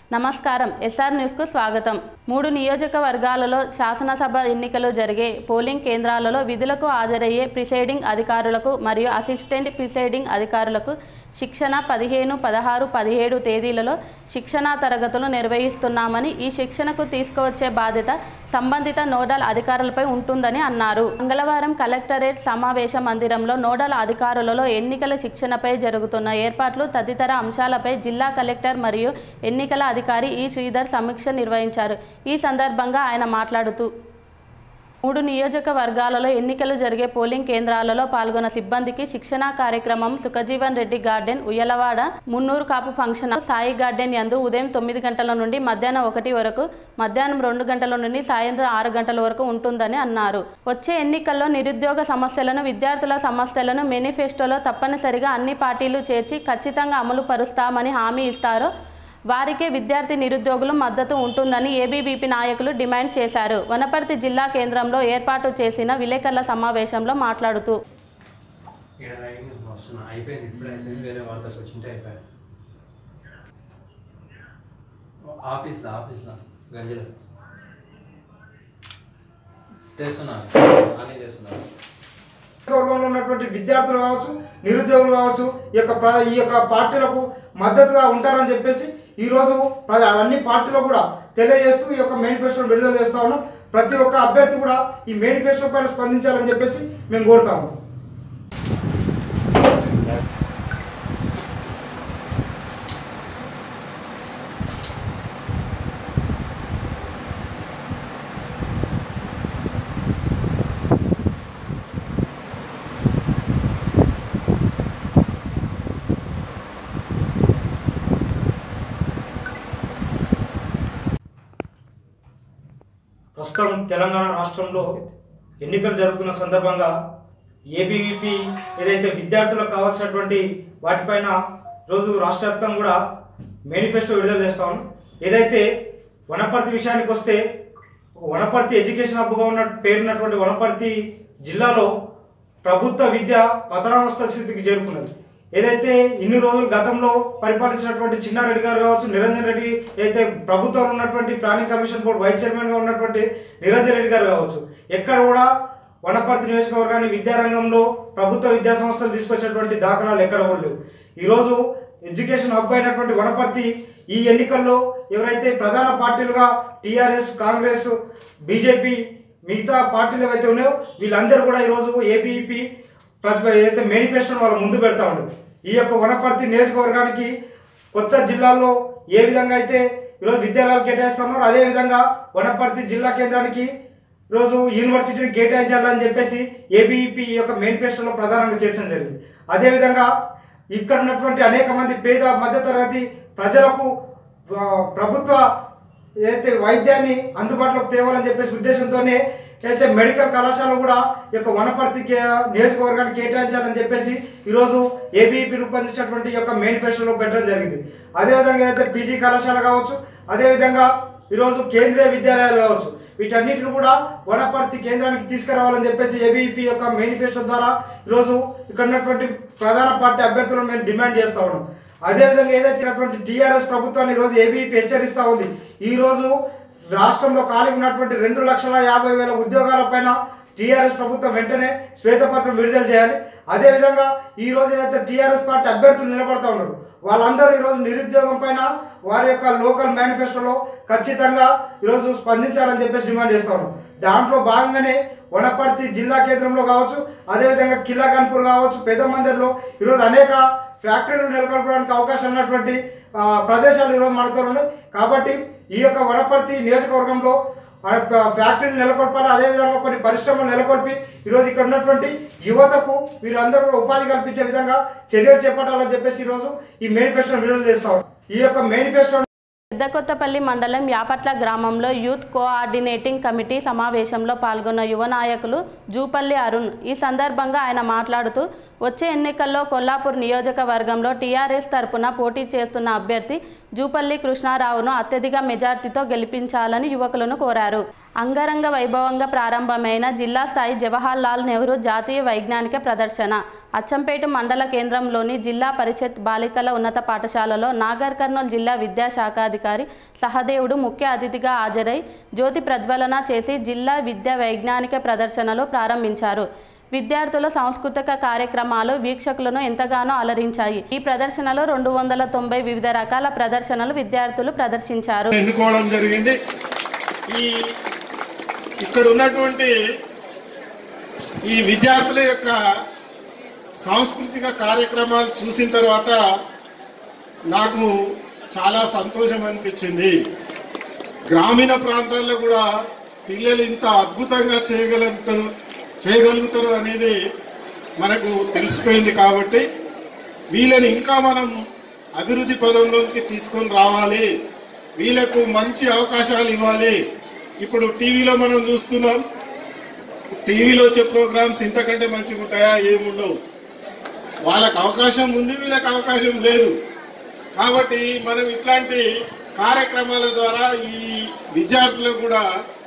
నమస్కారం ఎస్ఆర్ న్యూస్కు స్వాగతం మూడు నియోజకవర్గాలలో శాసనసభ ఎన్నికలు జరిగే పోలింగ్ కేంద్రాలలో విధులకు హాజరయ్యే ప్రిసైడింగ్ అధికారులకు మరియు అసిస్టెంట్ ప్రిసైడింగ్ అధికారులకు శిక్షణ పదిహేను పదహారు పదిహేడు తేదీలలో శిక్షణా తరగతులు నిర్వహిస్తున్నామని ఈ శిక్షణకు తీసుకువచ్చే బాధ్యత సంబంధిత నోడల్ అధికారులపై ఉంటుందని అన్నారు మంగళవారం కలెక్టరేట్ సమావేశ మందిరంలో నోడల్ అధికారులలో ఎన్నికల శిక్షణపై జరుగుతున్న ఏర్పాట్లు తదితర అంశాలపై జిల్లా కలెక్టర్ మరియు ఎన్నికల అధికారి ఈ శ్రీధర్ సమీక్ష నిర్వహించారు ఈ సందర్భంగా ఆయన మాట్లాడుతూ మూడు నియోజకవర్గాలలో ఎన్నికలు జరిగే పోలింగ్ కేంద్రాలలో పాల్గొన్న సిబ్బందికి శిక్షణా కార్యక్రమం Sukhajeevan Reddy garden Uyyalawada Munnuru Kapu function hall, Sai garden యందు ఉదయం తొమ్మిది గంటల నుండి మధ్యాహ్నం ఒకటి వరకు మధ్యాహ్నం రెండు గంటల నుండి సాయంత్రం ఆరు గంటల వరకు ఉంటుందని అన్నారు వచ్చే ఎన్నికల్లో నిరుద్యోగ సమస్యలను విద్యార్థుల సమస్యలను మేనిఫెస్టోలో తప్పనిసరిగా అన్ని పార్టీలు చేర్చి ఖచ్చితంగా అమలు పరుస్తామని హామీ ఇస్తారు వారికే విద్యార్థి నిరుద్యోగులు మద్దతు ఉంటుందని ఏబీవీపీ నాయకులు డిమాండ్ చేశారు వనపర్తి జిల్లా కేంద్రంలో ఏర్పాటు చేసిన విలేకరుల సమావేశంలో మాట్లాడుతూ ఇక్కడ రైడింగ్ వస్తున్నా అయిపోయింది ఇప్పుడు అయిపోయింది వేరే వాళ్ళకి వచ్చింటే అయిపోయాయి ఆఫీస్లో ఆఫీస్లో గంజలు చేస్తున్నారు అన్నీ చేస్తున్నారు వర్గంలో ఉన్నటువంటి విద్యార్థులు కావచ్చు నిరుద్యోగులు కావచ్చు ఈ యొక్క ప్ర- ఈ యొక్క పార్టీలకు మద్దతుగా ఉంటారని చెప్పేసి ఈరోజు ప్ర- అన్ని పార్టీలు కూడా తెలియజేస్తూ ఈ యొక్క మేనిఫెస్టో విడుదల చేస్తా ఉన్నాం ప్రతి ఒక్క అభ్యర్థి కూడా ఈ మేనిఫెస్టో పైన స్పందించాలని చెప్పేసి మేము కోరుతా ఉన్నాం ప్రస్తుతం తెలంగాణ రాష్ట్రంలో ఎన్నికలు జరుగుతున్న సందర్భంగా ఏబీవీపీ ఏదైతే విద్యార్థులకు కావాల్సినటువంటి వాటిపైన రోజు రాష్ట్ర వ్యాప్తంగా కూడా మేనిఫెస్టో విడుదల చేస్తాం ఏదైతే వనపర్తి విషయానికి వస్తే వనపర్తి ఎడ్యుకేషన్ హబ్గా ఉన్న పేరున్నటువంటి వనపర్తి జిల్లాలో ప్రభుత్వ విద్య పతనావస్థ స్థితికి చేరుకున్నది ఏదైతే ఇన్ని రోజులు గతంలో పరిపాలించినటువంటి చిన్నారెడ్డి గారు కావచ్చు నిరంజన్ రెడ్డి ఏదైతే ప్రభుత్వంలో ఉన్నటువంటి ప్లానింగ్ కమిషన్ బోర్డు వైస్ చైర్మన్గా ఉన్నటువంటి నిరంజన్ రెడ్డి గారు కావచ్చు ఎక్కడ కూడా వనపర్తి నియోజకవర్గాన్ని విద్యారంగంలో ప్రభుత్వ విద్యా సంస్థలు తీసుకొచ్చినటువంటి దాఖలాలు ఎక్కడ కూడా లేవు ఈరోజు ఎడ్యుకేషన్ హబ్ అయినటువంటి వనపర్తి ఈ ఎన్నికల్లో ఎవరైతే ప్రధాన పార్టీలుగా టీఆర్ఎస్ కాంగ్రెస్ బీజేపీ మిగతా పార్టీలు ఏవైతే ఉన్నాయో వీళ్ళందరూ కూడా ఈరోజు ఏబీఈపీ ప్రతి ఏదైతే మేనిఫెస్టోని వాళ్ళు ముందు పెడతా ఉండదు ఈ యొక్క వనపర్తి నియోజకవర్గానికి కొత్త జిల్లాల్లో ఏ విధంగా అయితే ఈరోజు విద్యాలయాలు కేటాయిస్తున్నారో అదే విధంగా వనపర్తి జిల్లా కేంద్రానికి ఈరోజు యూనివర్సిటీని కేటాయించాలని చెప్పేసి ఏబీఈపీ యొక్క మేనిఫెస్టోలో ప్రధానంగా చేర్చడం జరిగింది అదేవిధంగా ఇక్కడ ఉన్నటువంటి అనేక మంది పేద మధ్యతరగతి ప్రజలకు ఆ, ప్రభుత్వ ఏదైతే వైద్యాన్ని అందుబాటులోకి తేవాలని చెప్పేసి ఉద్దేశంతోనే అయితే మెడికల్ కళాశాల కూడా ఈ యొక్క వనపర్తి కే- నియోజకవర్గాన్ని కేటాయించాలని చెప్పేసి ఈరోజు ఏబీపీ రూపొందించినటువంటి ఈ యొక్క మేనిఫెస్టోలో పెట్టడం జరిగింది అదేవిధంగా ఏదైతే పీజీ కళాశాల కావచ్చు అదేవిధంగా ఈరోజు కేంద్రీయ విద్యాలయాలు కావచ్చు వీటన్నిటిని కూడా వనపర్తి కేంద్రానికి తీసుకురావాలని చెప్పేసి ఏబీపీ యొక్క మేనిఫెస్టో ద్వారా ఈరోజు ఇక్కడ ఉన్నటువంటి ప్రధాన పార్టీ అభ్యర్థులను మేము డిమాండ్ చేస్తా ఉన్నాం అదేవిధంగా ఏదైతే టీఆర్ఎస్ ప్రభుత్వాన్ని ఈరోజు ఏబీపీ హెచ్చరిస్తూ ఉంది ఈరోజు రాష్ట్రంలో ఖాళీ ఉన్నటువంటి రెండు లక్షల యాభై వేల ఉద్యోగాలపైన టీఆర్ఎస్ ప్రభుత్వం వెంటనే శ్వేతపత్రం విడుదల చేయాలి అదేవిధంగా ఈ రోజు ఏదైతే టీఆర్ఎస్ పార్టీ అభ్యర్థులు నిలబడతా ఉన్నారు వాళ్ళందరూ ఈరోజు నిరుద్యోగం పైన వారి యొక్క లోకల్ మేనిఫెస్టోలో ఖచ్చితంగా ఈరోజు స్పందించాలని చెప్పేసి డిమాండ్ చేస్తా ఉన్నాం దాంట్లో భాగంగానే వనపర్తి జిల్లా కేంద్రంలో కావచ్చు అదేవిధంగా కిల్లా కాన్పూర్ కావచ్చు పెద్దమందిర్లో ఈరోజు అనేక ఫ్యాక్టరీలు నెలకొల్పడానికి అవకాశం ఉన్నటువంటి ఆ, ప్రదేశాలు ఈరోజు మనతో ఉన్నాయి కాబట్టి ఈ యొక్క వనపర్తి నియోజకవర్గంలో ఆ యొక్క ఫ్యాక్టరీలు నెలకొల్పాలి అదేవిధంగా కొన్ని పరిశ్రమలు నెలకొల్పి ఈరోజు ఇక్కడ ఉన్నటువంటి యువతకు వీరందరూ కూడా ఉపాధి కల్పించే విధంగా చర్యలు చేపట్టాలని చెప్పేసి ఈరోజు ఈ మేనిఫెస్టోను విడుదల చేస్తాం ఈ యొక్క మేనిఫెస్టో పెద్దకొత్తపల్లి మండలం యాపట్ల గ్రామంలో యూత్ కోఆర్డినేటింగ్ కమిటీ సమావేశంలో పాల్గొన్న యువ నాయకులు జూపల్లి అరుణ్ ఈ సందర్భంగా ఆయన మాట్లాడుతూ వచ్చే ఎన్నికల్లో కొల్లాపూర్ నియోజకవర్గంలో టీఆర్ఎస్ తరపున పోటీ చేస్తున్న అభ్యర్థి జూపల్లి కృష్ణారావును అత్యధిక మెజార్టీతో గెలిపించాలని యువకులను కోరారు అంగరంగ వైభవంగా ప్రారంభమైన జిల్లా స్థాయి జవహర్ లాల్ నెహ్రూ జాతీయ వైజ్ఞానిక ప్రదర్శన అచ్చంపేట మండల కేంద్రంలోని జిల్లా పరిషత్ బాలికల ఉన్నత పాఠశాలలో నాగర్ కర్నూలు జిల్లా విద్యాశాఖాధికారి సహదేవుడు ముఖ్య అతిథిగా హాజరై జ్యోతి ప్రజ్వలన చేసి జిల్లా విద్యా వైజ్ఞానిక ప్రదర్శనలు ప్రారంభించారు విద్యార్థుల సాంస్కృతిక కార్యక్రమాలు వీక్షకులను ఎంతగానో అలరించాయి ఈ ప్రదర్శనలో రెండు వందల తొంభై వివిధ రకాల ప్రదర్శనలు విద్యార్థులు ప్రదర్శించారు ఎన్నుకోవడం జరిగింది ఈ ఇక్కడ ఉన్నటువంటి ఈ విద్యార్థుల యొక్క సాంస్కృతిక కార్యక్రమాలు చూసిన తర్వాత నాకు చాలా సంతోషం అనిపించింది గ్రామీణ ప్రాంతాల్లో కూడా పిల్లలు ఇంత అద్భుతంగా చేయగలుగుతారు చేయగలుగుతారు అనేది మనకు తెలిసిపోయింది కాబట్టి వీళ్ళని ఇంకా మనం అభివృద్ధి పదంలోకి తీసుకొని రావాలి వీళ్ళకు మంచి అవకాశాలు ఇవ్వాలి ఇప్పుడు టీవీలో మనం చూస్తున్నాం టీవీలో వచ్చే ప్రోగ్రామ్స్ ఇంతకంటే మంచిగా ఉంటాయా ఏముండవు వాళ్ళకి అవకాశం ఉంది వీళ్ళకి అవకాశం లేదు కాబట్టి మనం ఇట్లాంటి కార్యక్రమాల ద్వారా ఈ విద్యార్థులకు కూడా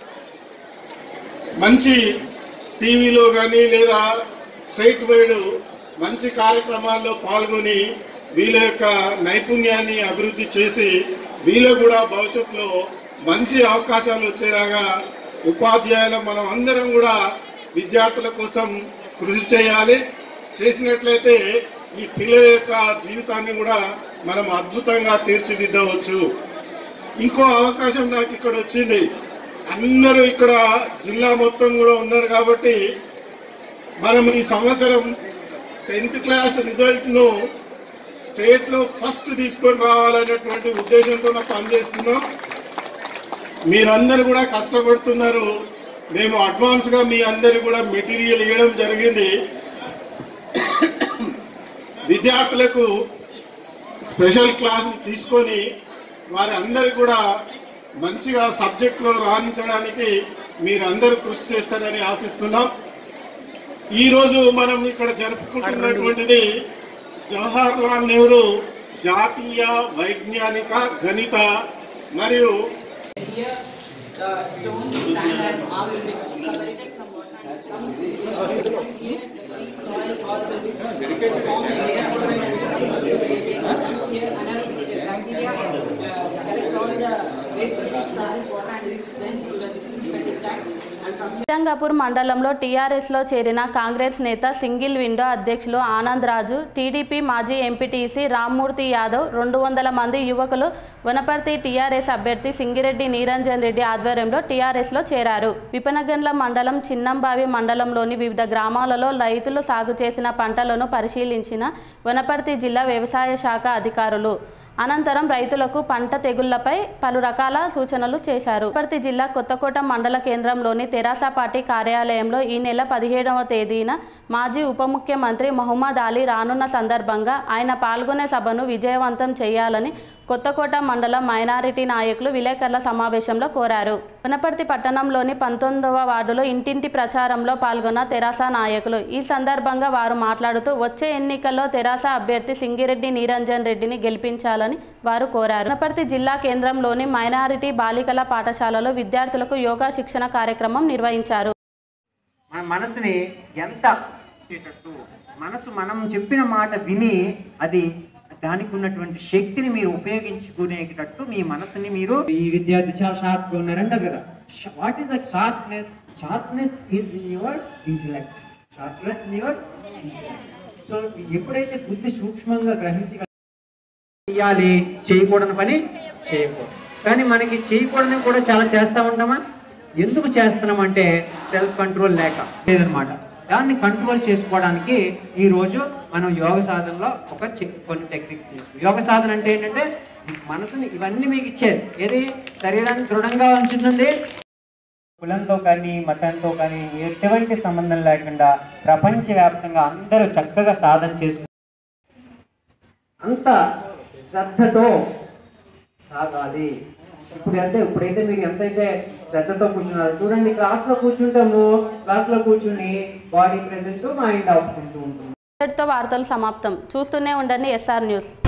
మంచి టీవీలో కానీ లేదా స్ట్రైట్ వైడ్ మంచి కార్యక్రమాల్లో పాల్గొని వీళ్ళ యొక్క నైపుణ్యాన్ని అభివృద్ధి చేసి వీళ్ళు కూడా భవిష్యత్తులో మంచి అవకాశాలు వచ్చేలాగా ఉపాధ్యాయులు మనం అందరం కూడా విద్యార్థుల కోసం కృషి చేయాలి చేసినట్లయితే ఈ పిల్లల యొక్క జీవితాన్ని కూడా మనం అద్భుతంగా తీర్చిదిద్దవచ్చు ఇంకో అవకాశం నాకు ఇక్కడ వచ్చింది అందరూ ఇక్కడ జిల్లా మొత్తం కూడా ఉన్నారు కాబట్టి మనం ఈ సంవత్సరం టెన్త్ క్లాస్ రిజల్ట్ను స్టేట్లో ఫస్ట్ తీసుకొని రావాలనేటువంటి ఉద్దేశంతో నాకు పనిచేస్తున్నాం మీరందరూ కూడా కష్టపడుతున్నారు మేము అడ్వాన్స్గా మీ అందరు కూడా మెటీరియల్ ఇవ్వడం జరిగింది విద్యార్థులకు స్పెషల్ క్లాసులు తీసుకొని వారి అందరు కూడా మంచిగా సబ్జెక్టులో రాణించడానికి మీరందరూ కృషి చేస్తారని ఆశిస్తున్నాం ఈ రోజు మనం ఇక్కడ జరుపుకుంటున్నటువంటిది జవహర్ లాల్ నెహ్రూ జాతీయ వైజ్ఞానిక గణిత మరియు Here, the stone, sand and all will be separated from water and comes from here, the clean soil all will be formed layer Here, anaerobic bacteria uh, collects all the waste produced from this water and it then to the disinfectant tank and from Srirangapur మండలంలో టీఆర్ఎస్లో చేరిన కాంగ్రెస్ నేత single window అధ్యక్షులు Anand Raju TDP మాజీ MPTC Rammurthy Yadav రెండు వందల మంది యువకులు వనపర్తి టీఆర్ఎస్ అభ్యర్థి సింగిరెడ్డి నిరంజన్ రెడ్డి ఆధ్వర్యంలో టీఆర్ఎస్లో చేరారు విపనగండ్ల మండలం చిన్నంబావి మండలంలోని వివిధ గ్రామాలలో రైతులు సాగు చేసిన పంటలను పరిశీలించిన వనపర్తి జిల్లా వ్యవసాయ శాఖ అధికారులు అనంతరం రైతులకు పంట తెగుళ్లపై పలు రకాల సూచనలు చేశారు వనపర్తి జిల్లా కొత్తకోట మండల కేంద్రంలోని తెరాస పార్టీ కార్యాలయంలో ఈ నెల పదిహేడవ తేదీన మాజీ ఉప ముఖ్యమంత్రి మహమ్మద్ అలీ రానున్న సందర్భంగా ఆయన పాల్గొనే సభను విజయవంతం చేయాలని కొత్తకోట మండల మైనారిటీ నాయకులు విలేకరుల సమావేశంలో కోరారు వనపర్తి పట్టణంలోని పంతొమ్మిదవ వార్డులో ఇంటింటి ప్రచారంలో పాల్గొన్న తెరాస నాయకులు ఈ సందర్భంగా వారు మాట్లాడుతూ వచ్చే ఎన్నికల్లో తెరాస అభ్యర్థి సింగిరెడ్డి నిరంజన్ రెడ్డిని గెలిపించాలని వారు కోరారు వనపర్తి జిల్లా కేంద్రంలోని మైనారిటీ బాలికల పాఠశాలలో విద్యార్థులకు యోగా శిక్షణ కార్యక్రమం నిర్వహించారు మన మనసుని ఎంత చేసేటట్టు మనసు మనం చెప్పిన మాట విని అది దానికి ఉన్నటువంటి శక్తిని మీరు ఉపయోగించుకునేటట్టు మీ మనసుని మీరు ఈ విద్యార్థి చాలా షార్ప్ గా ఉన్నారంటారు కదా what is the sharpness sharpness is in your intellect sharpness in your so ఎప్పుడైతే బుద్ధి సూక్ష్మంగా గ్రహించగల చేయాలి చేయకూడని పని చేయకూడదు కానీ మనకి చేయకూడని కూడా చాలా చేస్తూ ఉంటామా ఎందుకు చేస్తున్నామంటే సెల్ఫ్ కంట్రోల్ లేక లేదనమాట దాన్ని కంట్రోల్ చేసుకోవడానికి ఈ రోజు మనం యోగ సాధనలో ఒక చి- కొన్ని టెక్నిక్స్ నేర్చుకున్నాం. యోగ సాధన అంటే ఏంటంటే మనసుని ఇవన్నీ మీకు ఇచ్చేది ఏది శరీరాన్ని దృఢంగా ఉంచుతుంది కులంతో కానీ మతంతో కానీ ఎటువంటి సంబంధం లేకుండా ప్రపంచవ్యాప్తంగా అందరూ చక్కగా సాధన చేసుకు అంత శ్రద్ధతో సాగాలి ఇప్పుడు అంటే ఇప్పుడైతే మీరు ఎంతైతే శ్రద్ధతో కూర్చున్నారో చూడండి క్లాస్ లో కూర్చుంటాము క్లాస్ లో కూర్చుని బాడీ ప్రెసెంట్ మైండ్ ఆబ్సెంట్ ఉంటుంది ఇంతటితో వార్తలు సమాప్తం చూస్తూనే ఉండండి ఎస్ఆర్ న్యూస్